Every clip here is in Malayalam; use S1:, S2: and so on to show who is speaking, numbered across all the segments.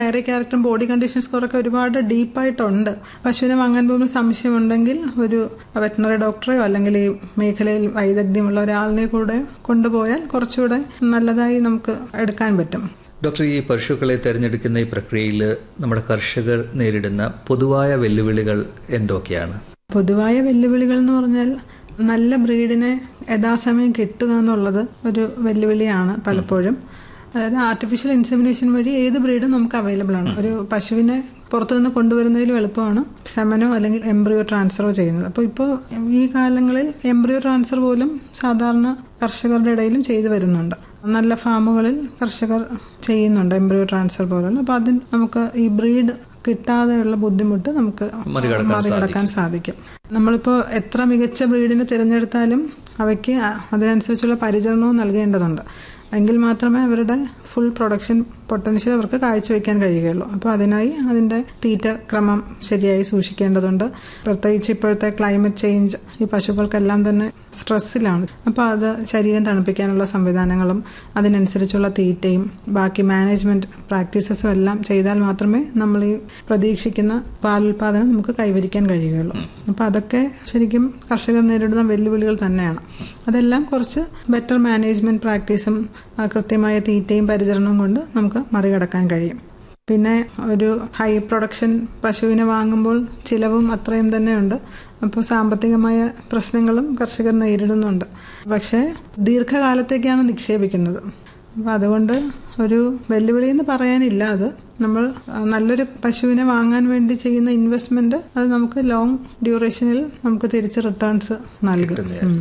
S1: ഡയറി ക്യാരക്ടറും ബോഡി കണ്ടീഷൻ സ്കോറൊക്കെ ഒരുപാട് ഡീപ്പായിട്ടുണ്ട് പശുവിനെ വാങ്ങാൻ പോകുമ്പോൾ സംശയമുണ്ടെങ്കിൽ ഒരു വെറ്റിനറി ഡോക്ടറെയോ അല്ലെങ്കിൽ ഈ മേഖലയിൽ വൈദഗ്ധ്യമുള്ള ഒരാളിനെ കൂടെ കൊണ്ടുപോയാൽ കുറച്ചുകൂടെ നല്ലതായി നമുക്ക് എടുക്കാൻ പറ്റും
S2: ഡോക്ടർ ഈ പശുക്കളെ തിരഞ്ഞെടുക്കുന്ന ഈ പ്രക്രിയയിൽ നമ്മുടെ കർഷകർ നേരിടുന്ന പൊതുവായ വെല്ലുവിളികൾ എന്തൊക്കെയാണ്
S1: പൊതുവായ വെല്ലുവിളികൾ എന്ന് പറഞ്ഞാൽ നല്ല ബ്രീഡിനെ യഥാസമയം കിട്ടുക എന്നുള്ളത് ഒരു വെല്ലുവിളിയാണ് പലപ്പോഴും അതായത് ആർട്ടിഫിഷ്യൽ ഇൻസെമിനേഷൻ വഴി ഏത് ബ്രീഡും നമുക്ക് അവൈലബിൾ ആണ് ഒരു പശുവിനെ പുറത്തുനിന്ന് കൊണ്ടുവരുന്നതിലും എളുപ്പമാണ് സെമനോ അല്ലെങ്കിൽ എംബ്രിയോ ട്രാൻസ്ഫറോ ചെയ്യുന്നത് അപ്പോൾ ഇപ്പോൾ ഈ കാലങ്ങളിൽ എംബ്രിയോ ട്രാൻസ്ഫർ പോലും സാധാരണ കർഷകരുടെ ഇടയിലും ചെയ്തു വരുന്നുണ്ട് നല്ല ഫാമുകളിൽ കർഷകർ ചെയ്യുന്നുണ്ട് എംബ്രിയോ ട്രാൻസ്ഫർ പോലുള്ള അപ്പോൾ അതിന് നമുക്ക് ഈ ബ്രീഡ് കിട്ടാതെയുള്ള ബുദ്ധിമുട്ട് നമുക്ക്
S2: മറികടക്കാൻ
S1: മറികടക്കാൻ സാധിക്കും നമ്മളിപ്പോൾ എത്ര മികച്ച ബ്രീഡിനെ തിരഞ്ഞെടുത്താലും അവയ്ക്ക് അതിനനുസരിച്ചുള്ള പരിചരണവും നൽകേണ്ടതുണ്ട് എങ്കിൽ മാത്രമേ അവരുടെ ഫുൾ പ്രൊഡക്ഷൻ പൊട്ടൻഷ്യൽ അവർക്ക് കാഴ്ചവെക്കാൻ കഴിയുകയുള്ളൂ അപ്പോൾ അതിനായി അതിൻ്റെ തീറ്റ ക്രമം ശരിയായി സൂക്ഷിക്കേണ്ടതുണ്ട് പ്രത്യേകിച്ച് ഇപ്പോഴത്തെ ക്ലൈമറ്റ് ചേഞ്ച് ഈ പശുക്കൾക്കെല്ലാം തന്നെ സ്ട്രെസ്സിലാണ് അപ്പോൾ അത് ശരീരം തണുപ്പിക്കാനുള്ള സംവിധാനങ്ങളും അതിനനുസരിച്ചുള്ള തീറ്റയും ബാക്കി മാനേജ്മെന്റ് പ്രാക്ടീസസും എല്ലാം ചെയ്താൽ മാത്രമേ നമ്മൾ ഈ പ്രതീക്ഷിക്കുന്ന പാലുൽപാദനം നമുക്ക് കൈവരിക്കാൻ കഴിയുകയുള്ളൂ അപ്പോൾ അതൊക്കെ ശരിക്കും കർഷകർ നേരിടുന്ന വെല്ലുവിളികൾ തന്നെയാണ് അതെല്ലാം കുറച്ച് ബെറ്റർ മാനേജ്മെന്റ് പ്രാക്ടീസും കൃത്യമായ തീറ്റയും പരിചരണവും കൊണ്ട് നമുക്ക് മറികടക്കാൻ കഴിയും പിന്നെ ഒരു ഹൈ പ്രൊഡക്ഷൻ പശുവിനെ വാങ്ങുമ്പോൾ ചിലവും അത്രയും തന്നെയുണ്ട് അപ്പോൾ സാമ്പത്തികമായ പ്രശ്നങ്ങളും കർഷകർ നേരിടുന്നുണ്ട് പക്ഷേ ദീർഘകാലത്തേക്കാണ് നിക്ഷേപിക്കുന്നത് അപ്പോൾ അതുകൊണ്ട് ഒരു വെല്ലുവിളി എന്ന് പറയാനില്ല അത് നമ്മൾ നല്ലൊരു പശുവിനെ വാങ്ങാൻ വേണ്ടി ചെയ്യുന്ന ഇൻവെസ്റ്റ്മെന്റ് അത് നമുക്ക് ലോങ് ഡ്യൂറേഷനിൽ നമുക്ക് തിരിച്ച് റിട്ടേൺസ് നൽകും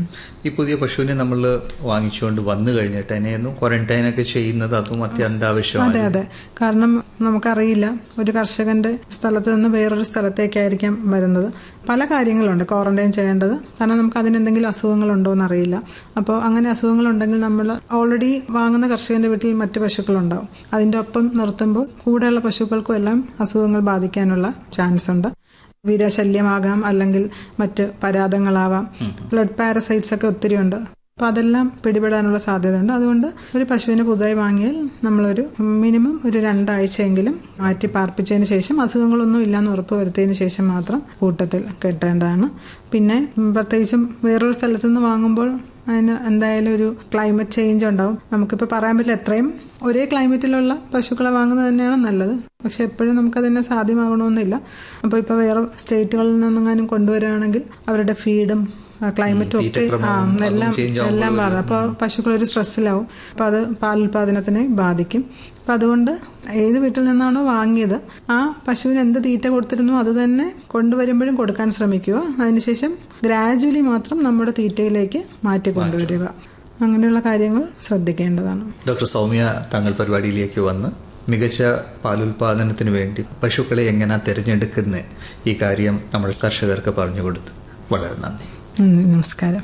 S2: ഈ പുതിയ പശുവിനെ നമ്മൾ വാങ്ങിച്ചുകൊണ്ട് വന്നു കഴിഞ്ഞിട്ട് അതിനെയൊന്നും ക്വാറന്റൈൻ ഒക്കെ ചെയ്യുന്നത് അതും അത്യന്താവശ്യമാണ്
S1: അതെ അതെ കാരണം നമുക്കറിയില്ല ഒരു കർഷകന്റെ സ്ഥലത്ത് നിന്ന് വേറൊരു സ്ഥലത്തേക്കായിരിക്കാം വരുന്നത് പല കാര്യങ്ങളുണ്ട് ക്വാറന്റൈൻ ചെയ്യേണ്ടത് കാരണം നമുക്ക് അതിനെന്തെങ്കിലും അസുഖങ്ങളുണ്ടോ എന്നറിയില്ല അപ്പോൾ അങ്ങനെ അസുഖങ്ങളുണ്ടെങ്കിൽ നമ്മൾ ഓൾറെഡി വാങ്ങുന്ന കർഷകന്റെ വീട്ടിൽ മറ്റു പശുക്കളുണ്ടാവും അതിന്റെ ഒപ്പം നിർത്തുമ്പോൾ കൂടെയുള്ള പശുക്കൾക്കും എല്ലാം അസുഖങ്ങൾ ബാധിക്കാനുള്ള ചാൻസ് ഉണ്ട് വിരശല്യമാകാം അല്ലെങ്കിൽ മറ്റ് പരാതങ്ങളാവാം ബ്ലഡ് പാരസൈറ്റ്സ് ഒക്കെ ഒത്തിരി ഉണ്ട് അപ്പൊ അതെല്ലാം പിടിപെടാനുള്ള സാധ്യതയുണ്ട് അതുകൊണ്ട് ഒരു പശുവിനെ പുതുതായി വാങ്ങിയാൽ നമ്മളൊരു മിനിമം ഒരു രണ്ടാഴ്ചയെങ്കിലും മാറ്റി പാർപ്പിച്ചതിന് ശേഷം അസുഖങ്ങളൊന്നും ഇല്ലാന്ന് ഉറപ്പ് വരുത്തിയതിന് ശേഷം മാത്രം കൂട്ടത്തിൽ കെട്ടേണ്ടതാണ് പിന്നെ പ്രത്യേകിച്ചും വേറൊരു സ്ഥലത്തു നിന്ന് വാങ്ങുമ്പോൾ അതിന് എന്തായാലും ഒരു ക്ലൈമറ്റ് ചേഞ്ച് ഉണ്ടാവും നമുക്കിപ്പോൾ പറയാൻ പറ്റില്ല എത്രയും ഒരേ ക്ലൈമറ്റിലുള്ള പശുക്കളെ വാങ്ങുന്നത് തന്നെയാണ് നല്ലത് പക്ഷെ എപ്പോഴും നമുക്കതിനെ സാധ്യമാകണമെന്നില്ല അപ്പോൾ ഇപ്പോൾ വേറെ സ്റ്റേറ്റുകളിൽ നിന്നെങ്ങാനും കൊണ്ടുവരികയാണെങ്കിൽ അവരുടെ ഫീഡും ക്ലൈമറ്റും ഒക്കെ ആ എല്ലാം എല്ലാം പറഞ്ഞു അപ്പോൾ പശുക്കൾ ഒരു സ്ട്രെസ്സിലാവും അപ്പോൾ അത് പാലുൽപാദനത്തിനെ ബാധിക്കും അപ്പം അതുകൊണ്ട് ഏത് വീട്ടിൽ നിന്നാണോ വാങ്ങിയത് ആ പശുവിന് എന്ത് തീറ്റ കൊടുത്തിരുന്നോ അത് തന്നെ കൊണ്ടുവരുമ്പോഴും കൊടുക്കാൻ ശ്രമിക്കുക അതിനുശേഷം ഗ്രാജുവലി മാത്രം നമ്മുടെ തീറ്റയിലേക്ക് മാറ്റി കൊണ്ടുവരിക അങ്ങനെയുള്ള കാര്യങ്ങൾ ശ്രദ്ധിക്കേണ്ടതാണ്
S2: ഡോക്ടർ സൗമ്യ താങ്കൾ പരിപാടിയിലേക്ക് വന്ന് മികച്ച പാലുൽപാദനത്തിന് വേണ്ടി പശുക്കളെ എങ്ങനെ തിരഞ്ഞെടുക്കുന്ന ഈ കാര്യം നമ്മൾ കർഷകർക്ക് പറഞ്ഞു കൊടുത്തു വളരെ നന്ദി
S1: നമസ്കാരം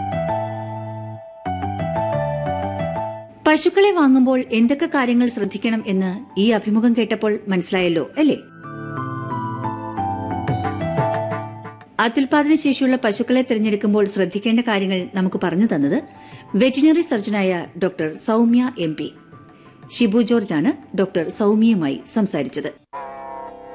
S3: പശുക്കളെ വാങ്ങുമ്പോൾ എന്തൊക്കെ കാര്യങ്ങൾ ശ്രദ്ധിക്കണം എന്ന് ഈ അഭിമുഖം കേട്ടപ്പോൾ മനസ്സിലായല്ലോ അല്ലേ അത്യുൽപാദന ശേഷിയുള്ള പശുക്കളെ തിരഞ്ഞെടുക്കുമ്പോൾ ശ്രദ്ധിക്കേണ്ട കാര്യങ്ങൾ നമുക്ക് പറഞ്ഞു തന്നത് വെറ്റിനറി സർജനായ doctor Soumya M P Shibu ജോർജാണ് ഡോക്ടർ സൌമ്യയുമായി സംസാരിച്ചത്